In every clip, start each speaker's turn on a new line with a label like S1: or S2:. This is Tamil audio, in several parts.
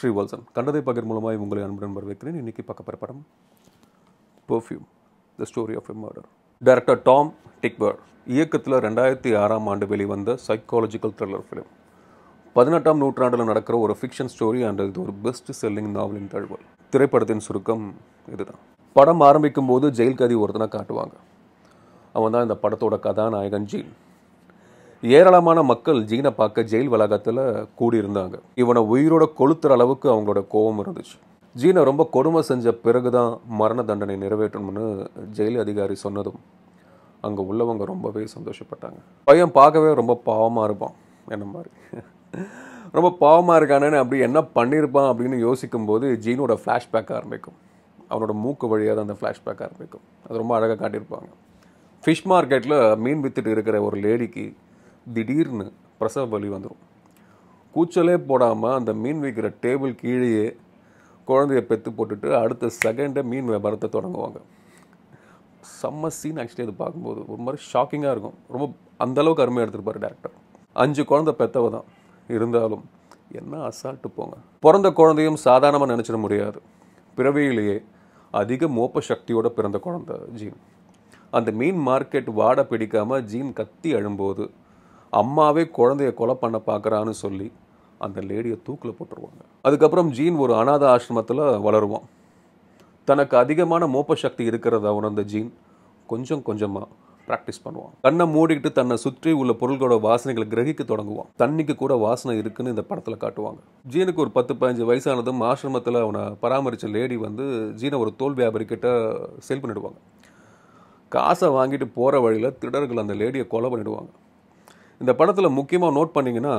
S1: ஸ்ரீவல்சன் கண்டதை பகிர் மூலமாக உங்களை அன்புடன் வரவேற்கிறேன் இன்னைக்கு பார்க்க போகிற படம் perfume the story of a murder director Tom Tykwer இயக்கத்தில் ரெண்டாயிரத்தி ஆறாம் ஆண்டு வெளிவந்த சைக்காலஜிக்கல் த்ரில்லர் ஃபிலிம் பதினெட்டாம் நூற்றாண்டில் நடக்கிற ஒரு ஃபிக்ஷன் ஸ்டோரி அண்ட் இது ஒரு பெஸ்ட் செல்லிங் நாவலின் தழுவல் திரைப்படத்தின் சுருக்கம் இதுதான் படம் ஆரம்பிக்கும் போது ஜெயில் கதி ஒருத்தனை காட்டுவாங்க அவன் தான் இந்த படத்தோட கதாநாயகன் ஜீன் ஏராளமான மக்கள் ஜீனை பார்க்க ஜெயில் வளாகத்தில் கூடியிருந்தாங்க இவனை உயிரோட கொளுத்துற அளவுக்கு அவங்களோட கோபம் இருந்துச்சு ஜீனை ரொம்ப கொடுமை செஞ்ச பிறகுதான் மரண தண்டனை நிறைவேற்றணும்னு ஜெயில் அதிகாரி சொன்னதும் அங்கே உள்ளவங்க ரொம்பவே சந்தோஷப்பட்டாங்க பையன் பார்க்கவே ரொம்ப பாவமாக இருப்பான் என்ன மாதிரி ரொம்ப பாவமாக இருக்கானேன்னு அப்படி என்ன பண்ணியிருப்பான் அப்படின்னு யோசிக்கும் போது ஜீனோட ஃப்ளாஷ்பேக் ஆரம்பிக்கும் அவனோட மூக்கு வழியாக தான் அந்த ஃப்ளாஷ்பேக் ஆரம்பிக்கும் அது ரொம்ப அழகாக காட்டியிருப்பாங்க ஃபிஷ் மார்க்கெட்டில் மீன் வித்துட்டு இருக்கிற ஒரு லேடிக்கு திடீர்னு பிரசவ வலி வந்துடும் கூச்சலே போடாமல் அந்த மீன் விற்கிற டேபிள் கீழேயே குழந்தைய பெத்து போட்டுட்டு அடுத்த செகண்டை மீன் வியாபாரத்தை தொடங்குவாங்க செம்ம சீன் ஆக்சுவலி அது பார்க்கும்போது ஒரு மாதிரி ஷாக்கிங்காக இருக்கும் ரொம்ப அந்த அளவுக்கு அருமையாக எடுத்திருப்பாரு டேரக்டர் அஞ்சு குழந்தை பெத்தவ தான் இருந்தாலும் என்ன அசால்ட்டு போங்க பிறந்த குழந்தையும் சாதாரணமாக நினச்சிட முடியாது பிறவியிலேயே அதிக மோப்ப சக்தியோட பிறந்த குழந்தை ஜீன் அந்த மீன் மார்க்கெட் வாடை பிடிக்காம ஜீன் கத்தி அழும்போது அம்மாவே குழந்தைய கொலை பண்ண பார்க்குறான்னு சொல்லி அந்த லேடியை தூக்கில் போட்டுருவாங்க அதுக்கப்புறம் ஜீன் ஒரு அனாத ஆசிரமத்தில் வளருவான் தனக்கு அதிகமான மோப்ப சக்தி இருக்கிறத உணர்ந்த ஜீன் கொஞ்சம் கொஞ்சமாக ப்ராக்டிஸ் பண்ணுவான் கண்ணை மூடிக்கிட்டு தன்னை சுற்றி உள்ள பொருள்களோட வாசனைகளை கிரகிக்க தொடங்குவான் தண்ணிக்கு கூட வாசனை இருக்குன்னு இந்த படத்தில் காட்டுவாங்க ஜீனுக்கு ஒரு பத்து பதினஞ்சு வயசானதும் ஆசிரமத்தில் அவனை பராமரித்த லேடி வந்து ஜீனை ஒரு தோல் வியாபாரி கிட்ட செல் பண்ணிடுவாங்க காசை வாங்கிட்டு போகிற வழியில் திடர்கள் அந்த லேடியை கொலை பண்ணிடுவாங்க இந்த படத்தில் முக்கியமாக நோட் பண்ணிங்கன்னா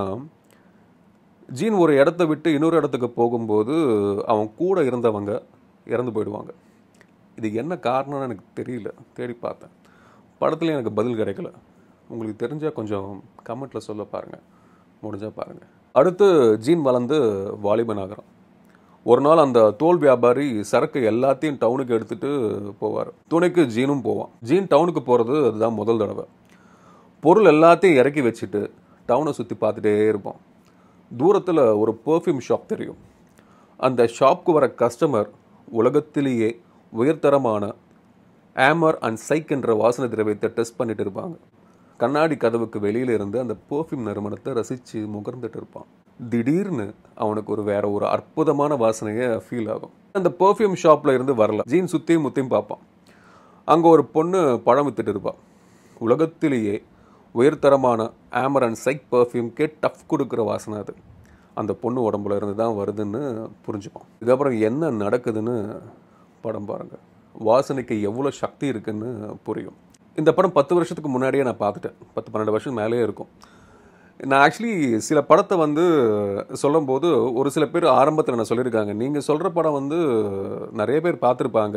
S1: ஜீன் ஒரு இடத்த விட்டு இன்னொரு இடத்துக்கு போகும்போது அவன் கூட இருந்தவங்க இறந்து போயிடுவாங்க இது என்ன காரணம்னு எனக்கு தெரியல தேடி பார்த்தேன் படத்தில் எனக்கு பதில் கிடைக்கல உங்களுக்கு தெரிஞ்சால் கொஞ்சம் கமெண்ட்டில் சொல்ல பாருங்கள் முடிஞ்சால் பாருங்கள் அடுத்து ஜீன் வளர்ந்து வாலிபன் ஆகிறான் ஒரு நாள் அந்த தோல் வியாபாரி சரக்கு எல்லாத்தையும் டவுனுக்கு எடுத்துகிட்டு போவார் துணைக்கு ஜீனும் போவான் ஜீன் டவுனுக்கு போகிறது அதுதான் முதல் தடவை பொருள் எல்லாத்தையும் இறக்கி வச்சுட்டு டவுனை சுற்றி பார்த்துட்டே இருப்போம் தூரத்தில் ஒரு பர்ஃப்யூம் ஷாப் தெரியும் அந்த ஷாப்க்கு வர கஸ்டமர் உலகத்திலேயே உயர்தரமான ஆமர் அண்ட் சைக் என்ற வாசனை திரவியத்தை டெஸ்ட் பண்ணிட்டு இருப்பாங்க கண்ணாடி கதவுக்கு வெளியில இருந்து அந்த பர்ஃப்யூம் நறுமணத்தை ரசித்து முகர்ந்துட்டு இருப்பான் திடீர்னு அவனுக்கு ஒரு வேற ஒரு அற்புதமான வாசனையை ஃபீல் ஆகும் அந்த பர்ஃப்யூம் ஷாப்ல இருந்து வரல ஜீன் சுத்தியும் முத்தியும் பார்ப்பான் அங்கே ஒரு பொண்ணு பழம் வித்துட்டு இருப்பான் உலகத்திலேயே உயர்தரமான ஆமர் அண்ட் சைக் பர்ஃப்யூம்கே டஃப் கொடுக்குற வாசனை அது அந்த பொண்ணு உடம்புல இருந்து தான் வருதுன்னு புரிஞ்சுப்போம் இதுக்கப்புறம் என்ன நடக்குதுன்னு படம் பாருங்க வாசனைக்கு எவ்வளோ சக்தி இருக்குன்னு புரியும் இந்த படம் பத்து வருஷத்துக்கு முன்னாடியே நான் பார்த்துட்டேன் பத்து பன்னெண்டு வருஷம் மேலேயே இருக்கும் நான் ஆக்சுவலி சில படத்தை வந்து சொல்லும்போது ஒரு சில பேர் ஆரம்பத்தில் என்ன சொல்லியிருக்காங்க நீங்கள் சொல்கிற படம் வந்து நிறைய பேர் பார்த்துருப்பாங்க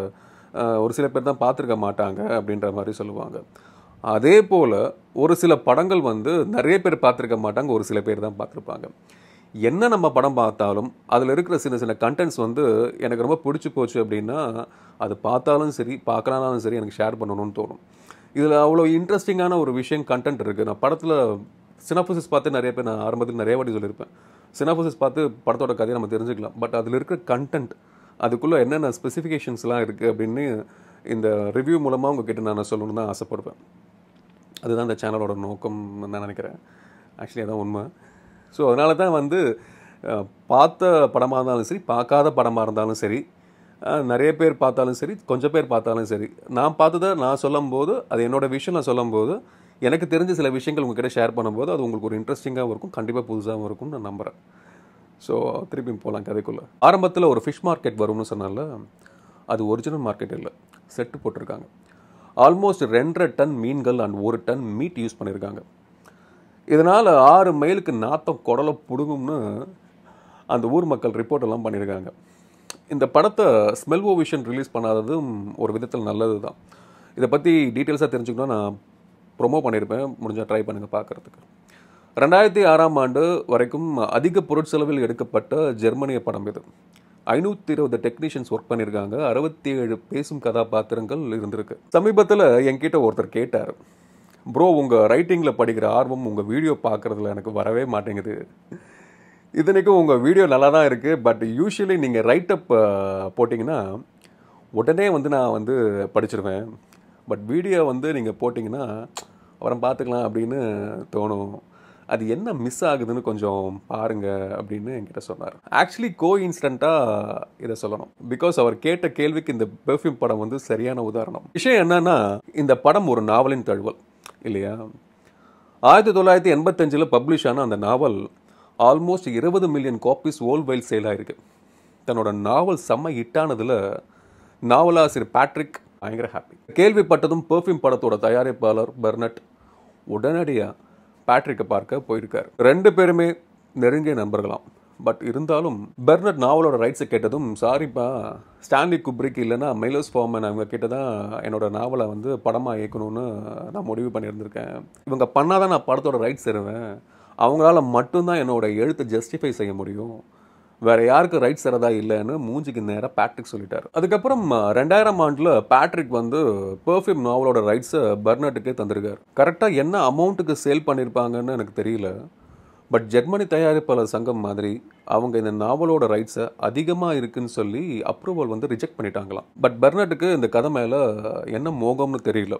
S1: ஒரு சில பேர் தான் பார்த்துருக்க மாட்டாங்க அப்படின்ற மாதிரி சொல்லுவாங்க அதே போல் ஒரு சில படங்கள் வந்து நிறைய பேர் பார்த்துருக்க மாட்டாங்க ஒரு சில பேர் தான் பார்த்துருப்பாங்க என்ன நம்ம படம் பார்த்தாலும் அதில் இருக்கிற சின்ன சின்ன கண்டென்ட்ஸ் வந்து எனக்கு ரொம்ப பிடிச்சி போச்சு அப்படின்னா அது பார்த்தாலும் சரி பார்க்கலானாலும் சரி எனக்கு ஷேர் பண்ணணும்னு தோணும் இதில் அவ்வளோ இன்ட்ரெஸ்டிங்கான ஒரு விஷயம் கண்டென்ட் இருக்குது நான் படத்தில் சினாபோசிஸ் பார்த்து நிறைய பேர் நான் ஆரம்பத்தில் நிறைய வாட்டி சொல்லியிருப்பேன் சினாபோசிஸ் பார்த்து படத்தோட கதையை நம்ம தெரிஞ்சுக்கலாம் பட் அதில் இருக்கிற கண்டென்ட் அதுக்குள்ளே என்னென்ன ஸ்பெசிஃபிகேஷன்ஸ்லாம் இருக்குது அப்படின்னு இந்த ரிவ்யூ மூலமாக உங்ககிட்ட நான் சொல்லணும்னு தான் ஆசைப்படுவேன் அதுதான் இந்த சேனலோட நோக்கம் நான் நினைக்கிறேன் ஆக்சுவலி அதான் உண்மை ஸோ அதனால தான் வந்து பார்த்த படமாக இருந்தாலும் சரி பார்க்காத படமாக இருந்தாலும் சரி நிறைய பேர் பார்த்தாலும் சரி கொஞ்சம் பேர் பார்த்தாலும் சரி நான் பார்த்ததை நான் சொல்லும்போது அது என்னோடய விஷயம் நான் சொல்லும்போது எனக்கு தெரிஞ்ச சில விஷயங்கள் உங்ககிட்ட ஷேர் பண்ணும்போது அது உங்களுக்கு ஒரு இன்ட்ரெஸ்டிங்காகவும் இருக்கும் கண்டிப்பாக புதுசாகவும் இருக்கும்னு நான் நம்புகிறேன் ஸோ திருப்பி போகலாம் கதைக்குள்ளே ஆரம்பத்தில் ஒரு ஃபிஷ் மார்க்கெட் வரும்னு சொன்னால அது ஒரிஜினல் மார்க்கெட் இல்லை செட்டு போட்டிருக்காங்க ஆல்மோஸ்ட் ரெண்டரை டன் மீன்கள் அண்ட் ஒரு டன் மீட் யூஸ் பண்ணியிருக்காங்க இதனால் ஆறு மைலுக்கு நாத்தம் குடலை பிடுங்கும்னு அந்த ஊர் மக்கள் ரிப்போர்ட் எல்லாம் பண்ணியிருக்காங்க இந்த படத்தை ஸ்மெல் ஓவிஷன் ரிலீஸ் பண்ணாததும் ஒரு விதத்தில் நல்லது தான் இதை பற்றி டீட்டெயில்ஸாக தெரிஞ்சுக்கணும் நான் ப்ரொமோ பண்ணியிருப்பேன் முடிஞ்சால் ட்ரை பண்ணுங்கள் பார்க்குறதுக்கு ரெண்டாயிரத்தி ஆறாம் ஆண்டு வரைக்கும் அதிக பொருட்செலவில் எடுக்கப்பட்ட ஜெர்மனிய படம் இது ஐநூற்றி இருபது டெக்னீஷியன்ஸ் ஒர்க் பண்ணியிருக்காங்க அறுபத்தி ஏழு பேசும் கதாபாத்திரங்கள் இருந்திருக்கு சமீபத்தில் என்கிட்ட ஒருத்தர் கேட்டார் ப்ரோ உங்கள் ரைட்டிங்கில் படிக்கிற ஆர்வம் உங்கள் வீடியோ பார்க்குறதுல எனக்கு வரவே மாட்டேங்குது இதனைக்கும் உங்கள் வீடியோ நல்லா தான் இருக்குது பட் யூஸ்வலி நீங்கள் ரைட்டப் போட்டிங்கன்னா உடனே வந்து நான் வந்து படிச்சிருவேன் பட் வீடியோ வந்து நீங்கள் போட்டிங்கன்னா அப்புறம் பார்த்துக்கலாம் அப்படின்னு தோணும் அது என்ன மிஸ் ஆகுதுன்னு கொஞ்சம் பாருங்க அப்படின்னு என்கிட்ட சொன்னார் ஆக்சுவலி கோ இன்ஸ்டண்ட்டாக இதை சொல்லணும் பிகாஸ் அவர் கேட்ட கேள்விக்கு இந்த பெர்ஃப்யூம் படம் வந்து சரியான உதாரணம் விஷயம் என்னன்னா இந்த படம் ஒரு நாவலின் தழுவல் இல்லையா ஆயிரத்தி தொள்ளாயிரத்தி எண்பத்தஞ்சில் பப்ளிஷ் ஆன அந்த நாவல் ஆல்மோஸ்ட் இருபது million copies worldwide sale ஆயிருக்கு தன்னோட நாவல் செம்ம ஹிட்டானதில் நாவலாசிரியர் பேட்ரிக் பயங்கர ஹாப்பி கேள்விப்பட்டதும் பெர்ஃப்யூம் படத்தோட தயாரிப்பாளர் பெர்னட் உடனடியாக பேட்ரிக்கை பார்க்க போயிருக்காரு ரெண்டு பேருமே நெருங்கிய நண்பர்களாம் பட் இருந்தாலும் பெர்னட் நாவலோட ரைட்ஸை கேட்டதும் சாரிப்பா ஸ்டான்லி குப்ரிக் இல்லைன்னா மைலோஸ் ஃபார்மன் அவங்க கிட்ட தான் என்னோட நாவலை வந்து படமாக இயக்கணும்னு நான் முடிவு பண்ணியிருந்திருக்கேன் இவங்க பண்ணாதான் நான் படத்தோட ரைட்ஸ் தருவேன் அவங்களால மட்டும்தான் என்னோட எழுத்தை ஜஸ்டிஃபை செய்ய முடியும் வேற யாருக்கு ரைட்ஸ் தரதா இல்லைன்னு மூஞ்சிக்கு நேராக பேட்ரிக் சொல்லிட்டாரு அதுக்கப்புறம் ரெண்டாயிரம் ஆண்டில் பேட்ரிக் வந்து பெர்ஃப்யூம் நாவலோட ரைட்ஸை பெர்னட்டுக்கே தந்திருக்காரு கரெக்டாக என்ன அமௌண்ட்டுக்கு சேல் பண்ணியிருப்பாங்கன்னு எனக்கு தெரியல பட் ஜெர்மனி தயாரிப்பாளர் சங்கம் மாதிரி அவங்க இந்த நாவலோட ரைட்ஸை அதிகமாக இருக்குன்னு சொல்லி அப்ரூவல் வந்து ரிஜெக்ட் பண்ணிட்டாங்களாம் பட் பெர்னட்டுக்கு இந்த கதை மேலே என்ன மோகம்னு தெரியல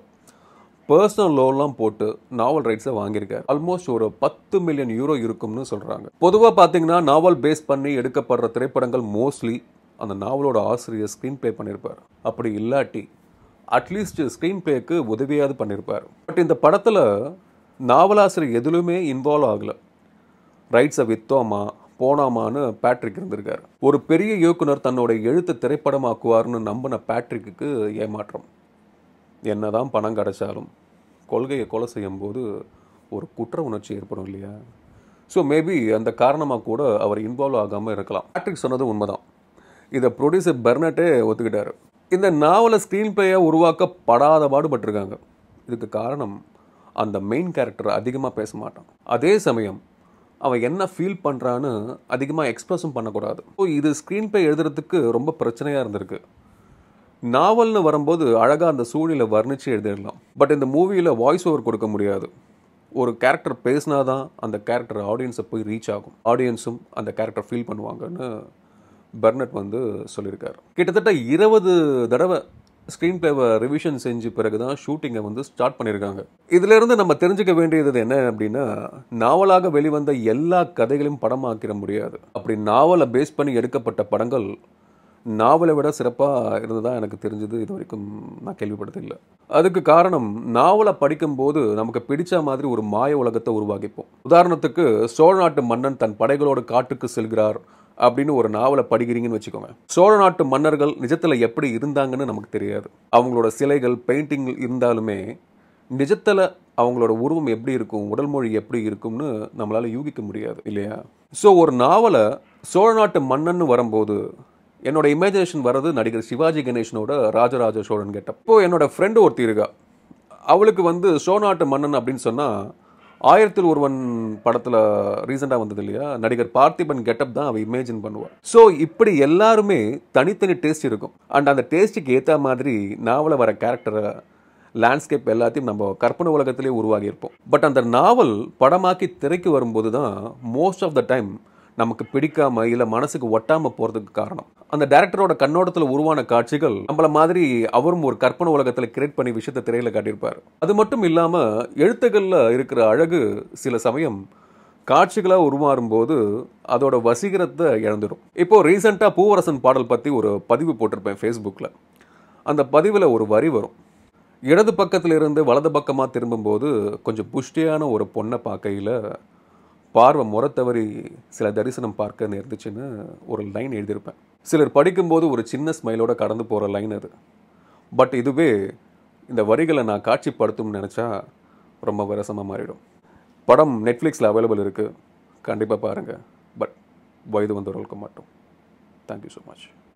S1: பர்சனல் லோன்லாம் போட்டு நாவல் ரைட்ஸை வாங்கியிருக்காரு ஆல்மோஸ்ட் ஒரு பத்து மில்லியன் யூரோ இருக்கும்னு சொல்கிறாங்க பொதுவாக பார்த்தீங்கன்னா நாவல் பேஸ் பண்ணி எடுக்கப்படுற திரைப்படங்கள் மோஸ்ட்லி அந்த நாவலோட ஆசிரியர் ஸ்க்ரீன் ப்ளே பண்ணியிருப்பார் அப்படி இல்லாட்டி அட்லீஸ்ட் ஸ்க்ரீன் ப்ளேக்கு உதவியாவது பண்ணியிருப்பார் பட் இந்த படத்தில் நாவலாசிரியர் எதுலுமே இன்வால்வ் ஆகலை ரைட்ஸை வித்தோமா போனாமான்னு பேட்ரிக் இருந்திருக்காரு ஒரு பெரிய இயக்குனர் தன்னோட எழுத்தை திரைப்படமாக்குவார்னு நம்பின பேட்ரிக்கு ஏமாற்றம் என்னதான் பணம் கிடைச்சாலும் கொள்கையை கொலை செய்யும் போது ஒரு குற்ற உணர்ச்சி ஏற்படும் இல்லையா ஸோ மேபி அந்த காரணமாக கூட அவர் இன்வால்வ் ஆகாமல் இருக்கலாம் பேட்ரிக் சொன்னது உண்மைதான் இதை ப்ரொடியூசர் பெர்னட்டே ஒத்துக்கிட்டாரு இந்த நாவலை ஸ்க்ரீன் பிளேயை உருவாக்க படாத பாடுபட்டிருக்காங்க இதுக்கு காரணம் அந்த மெயின் கேரக்டர் அதிகமாக பேச மாட்டான் அதே சமயம் அவன் என்ன ஃபீல் பண்ணுறான்னு அதிகமாக எக்ஸ்பிரஸும் பண்ணக்கூடாது ஸோ இது ஸ்க்ரீன் பிளே எழுதுறதுக்கு ரொம்ப பிரச்சனையாக இருந்திருக்கு நாவல்னு வரும்போது அழகாக அந்த சூழ்நிலை வர்ணித்து எழுதிடலாம் பட் இந்த மூவியில் வாய்ஸ் ஓவர் கொடுக்க முடியாது ஒரு கேரக்டர் பேசினா தான் அந்த கேரக்டர் ஆடியன்ஸை போய் ரீச் ஆகும் ஆடியன்ஸும் அந்த கேரக்டர் ஃபீல் பண்ணுவாங்கன்னு பெர்னட் வந்து சொல்லியிருக்காரு கிட்டத்தட்ட இருபது தடவை ஸ்க்ரீன் பிளேவை ரிவிஷன் செஞ்சு பிறகு தான் ஷூட்டிங்கை வந்து ஸ்டார்ட் பண்ணியிருக்காங்க இதிலிருந்து நம்ம தெரிஞ்சுக்க வேண்டியது என்ன அப்படின்னா நாவலாக வெளிவந்த எல்லா கதைகளையும் படமாக்கிட முடியாது அப்படி நாவலை பேஸ் பண்ணி எடுக்கப்பட்ட படங்கள் நாவலை விட சிறப்பாக இருந்ததா எனக்கு தெரிஞ்சது இது வரைக்கும் நான் கேள்விப்பட்டதில்லை அதுக்கு காரணம் நாவலை படிக்கும்போது நமக்கு பிடிச்ச மாதிரி ஒரு மாய உலகத்தை உருவாக்கிப்போம் உதாரணத்துக்கு சோழ நாட்டு மன்னன் தன் படைகளோடு காட்டுக்கு செல்கிறார் அப்படின்னு ஒரு நாவலை படிக்கிறீங்கன்னு வச்சுக்கோங்க சோழ நாட்டு மன்னர்கள் நிஜத்தில் எப்படி இருந்தாங்கன்னு நமக்கு தெரியாது அவங்களோட சிலைகள் பெயிண்டிங் இருந்தாலுமே நிஜத்தில் அவங்களோட உருவம் எப்படி இருக்கும் உடல் மொழி எப்படி இருக்கும்னு நம்மளால் யூகிக்க முடியாது இல்லையா ஸோ ஒரு நாவலை சோழ நாட்டு மன்னன்னு வரும்போது என்னோட இமேஜினேஷன் வர்றது நடிகர் சிவாஜி கணேசனோட ராஜராஜ சோழன் கெட்டப் இப்போ என்னோட ஃப்ரெண்டு ஒருத்தி இருக்கா அவளுக்கு வந்து சோழ நாட்டு மன்னன் அப்படின்னு சொன்னால் ஆயிரத்தில் ஒருவன் படத்தில் ரீசெண்டாக வந்தது இல்லையா நடிகர் பார்த்திபன் கெட்டப் தான் அவள் இமேஜின் பண்ணுவாள் ஸோ இப்படி எல்லாருமே தனித்தனி டேஸ்ட் இருக்கும் அண்ட் அந்த டேஸ்ட்டுக்கு ஏற்ற மாதிரி நாவல வர கேரக்டரை லேண்ட்ஸ்கேப் எல்லாத்தையும் நம்ம கற்பனை உலகத்திலே உருவாகி இருப்போம் பட் அந்த நாவல் படமாக்கி திரைக்கு வரும்போது தான் மோஸ்ட் ஆஃப் த டைம் நமக்கு பிடிக்காம இல்லை மனசுக்கு ஒட்டாம போறதுக்கு காரணம் அந்த டேரக்டரோட கண்ணோட்டத்தில் உருவான காட்சிகள் நம்மள மாதிரி அவரும் ஒரு கற்பனை உலகத்தில் கிரியேட் பண்ணி விஷயத்தை திரையில காட்டியிருப்பார் அது மட்டும் இல்லாம எழுத்துக்கள்ல இருக்கிற அழகு சில சமயம் காட்சிகளாக உருமாறும் போது அதோட வசீகரத்தை இழந்துடும் இப்போ ரீசெண்டாக பூவரசன் பாடல் பற்றி ஒரு பதிவு போட்டிருப்பேன் ஃபேஸ்புக்கில் அந்த பதிவில் ஒரு வரி வரும் இடது பக்கத்தில் இருந்து வலது பக்கமாக திரும்பும்போது கொஞ்சம் புஷ்டியான ஒரு பொண்ணை பார்க்கையில் பார்வை முறத்தவறி சில தரிசனம் பார்க்க நேர்ந்துச்சுன்னு ஒரு லைன் எழுதியிருப்பேன் சிலர் படிக்கும்போது ஒரு சின்ன ஸ்மைலோட கடந்து போகிற லைன் அது பட் இதுவே இந்த வரிகளை நான் காட்சிப்படுத்தும்னு நினச்சா ரொம்ப விரசமாக மாறிடும் படம் நெட்ஃப்ளிக்ஸில் அவைலபிள் இருக்குது கண்டிப்பாக பாருங்கள் பட் வயது வந்தவர்களுக்கு மட்டும் தேங்க்யூ ஸோ மச்